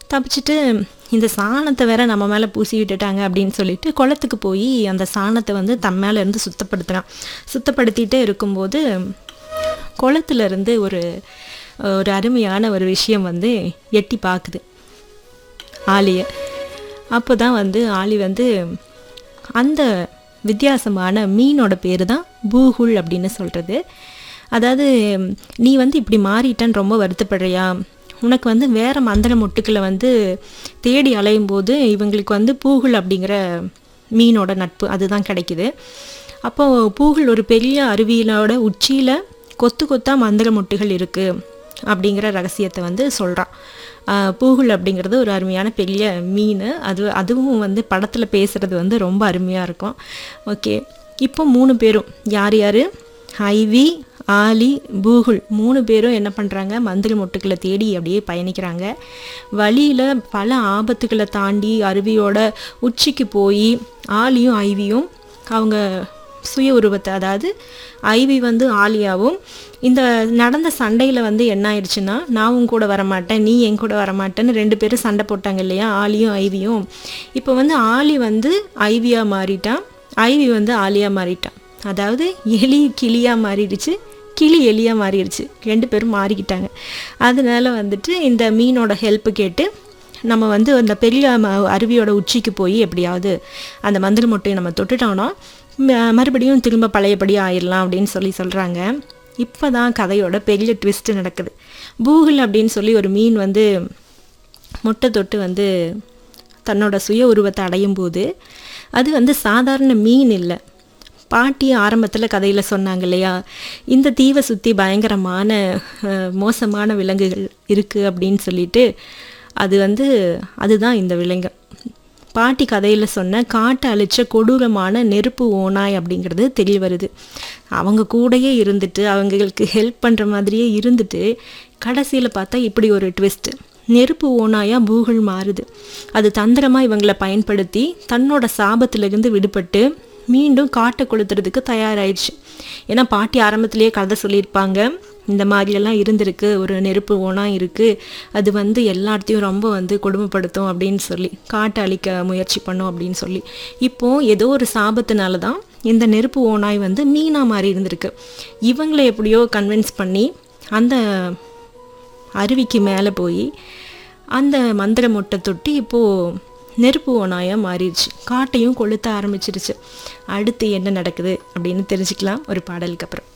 தப்பிச்சுட்டு இந்த சாணத்தை வேற நம்ம மேலே பூசி விட்டுட்டாங்க அப்படின்னு சொல்லிட்டு குளத்துக்கு போய் அந்த சாணத்தை வந்து தம் மேலே இருந்து சுத்தப்படுத்தினான் சுத்தப்படுத்திட்டே இருக்கும்போது குளத்துல இருந்து ஒரு ஒரு அருமையான ஒரு விஷயம் வந்து எட்டி பார்க்குது ஆலியை அப்போ தான் வந்து ஆலி வந்து அந்த வித்தியாசமான மீனோட பேர் தான் பூகுல் அப்படின்னு சொல்கிறது அதாவது நீ வந்து இப்படி மாறிட்டேன்னு ரொம்ப வருத்தப்படுறியா உனக்கு வந்து வேறு மந்திர மொட்டுக்களை வந்து தேடி அலையும் போது இவங்களுக்கு வந்து பூகுல் அப்படிங்கிற மீனோட நட்பு அதுதான் கிடைக்குது அப்போது பூகுல் ஒரு பெரிய அருவியிலோட உச்சியில் கொத்து கொத்தா மந்திர மொட்டுகள் இருக்குது அப்படிங்கிற ரகசியத்தை வந்து சொல்கிறான் பூகுல் அப்படிங்கிறது ஒரு அருமையான பெரிய மீன் அது அதுவும் வந்து படத்தில் பேசுகிறது வந்து ரொம்ப அருமையாக இருக்கும் ஓகே இப்போ மூணு பேரும் யார் யார் ஐவி ஆலி பூகுல் மூணு பேரும் என்ன பண்ணுறாங்க மந்திரி மொட்டுக்களை தேடி அப்படியே பயணிக்கிறாங்க வழியில் பல ஆபத்துக்களை தாண்டி அருவியோட உச்சிக்கு போய் ஆலியும் ஐவியும் அவங்க சுய உருவத்தை அதாவது ஐவி வந்து ஆலியாவும் இந்த நடந்த சண்டையில் வந்து என்ன ஆயிடுச்சுன்னா நான் உன் கூட வரமாட்டேன் நீ என் கூட வரமாட்டேன்னு ரெண்டு பேரும் சண்டை போட்டாங்க இல்லையா ஆலியும் ஐவியும் இப்போ வந்து ஆலி வந்து ஐவியாக மாறிட்டான் ஐவி வந்து ஆலியாக மாறிட்டான் அதாவது எலி கிளியாக மாறிடுச்சு கிளி எலியாக மாறிடுச்சு ரெண்டு பேரும் மாறிக்கிட்டாங்க அதனால வந்துட்டு இந்த மீனோட ஹெல்ப்பு கேட்டு நம்ம வந்து அந்த பெரிய ம- அருவியோட உச்சிக்கு போய் எப்படியாவது அந்த மந்திர மொட்டையை நம்ம தொட்டுட்டோம்னா ம- மறுபடியும் திரும்ப பழையபடி ஆயிடலாம் அப்படின்னு சொல்லி சொல்கிறாங்க இப்போ தான் கதையோட பெரிய ட்விஸ்ட்டு நடக்குது பூகுல் அப்படின்னு சொல்லி ஒரு மீன் வந்து முட்டை தொட்டு வந்து தன்னோட சுய உருவத்தை அடையும் போது அது வந்து சாதாரண மீன் இல்லை பாட்டி ஆரம்பத்தில் கதையில் சொன்னாங்க இல்லையா இந்த தீவை சுற்றி பயங்கரமான அஹ், மோசமான விலங்குகள் இருக்குது அப்படின்னு சொல்லிட்டு அது வந்து அதுதான் இந்த விலங்கு பாட்டி கதையில் சொன்ன காட்டை அழிச்ச கொடூரமான நெருப்பு ஓநாய் அப்படிங்கிறது தெரிய வருது அவங்க கூடயே இருந்துட்டு அவங்களுக்கு ஹெல்ப் பண்ணுற மாதிரியே இருந்துட்டு கடைசியில் பார்த்தா இப்படி ஒரு ட்விஸ்ட்டு நெருப்பு ஓனாயா பூகுல் மாறுது அது தந்திரமாக இவங்களை பயன்படுத்தி தன்னோட சாபத்திலிருந்து விடுபட்டு மீண்டும் காட்டை கொளுத்துறதுக்கு தயாராயிடுச்சு ஏன்னா பாட்டி ஆரம்பத்திலேயே கதை சொல்லியிருப்பாங்க இந்த மாதிரியெல்லாம் இருந்திருக்கு ஒரு நெருப்பு ஓனா இருக்குது அது வந்து எல்லாத்தையும் ரொம்ப வந்து கொடுமைப்படுத்தும் அப்படின்னு சொல்லி காட்டை அழிக்க முயற்சி பண்ணும் அப்படின்னு சொல்லி இப்போது ஏதோ ஒரு சாபத்தினால தான் இந்த நெருப்பு ஓனாய் வந்து மீனா மாறி இருந்திருக்கு இவங்களை எப்படியோ கன்வின்ஸ் பண்ணி அந்த அருவிக்கு மேலே போய் அந்த மந்திர மொட்டை தொட்டி இப்போது நெருப்பு ஓனாயாக மாறிடுச்சு காட்டையும் கொளுத்த ஆரம்பிச்சிருச்சு அடுத்து என்ன நடக்குது அப்படின்னு தெரிஞ்சுக்கலாம் ஒரு பாடலுக்கு அப்புறம்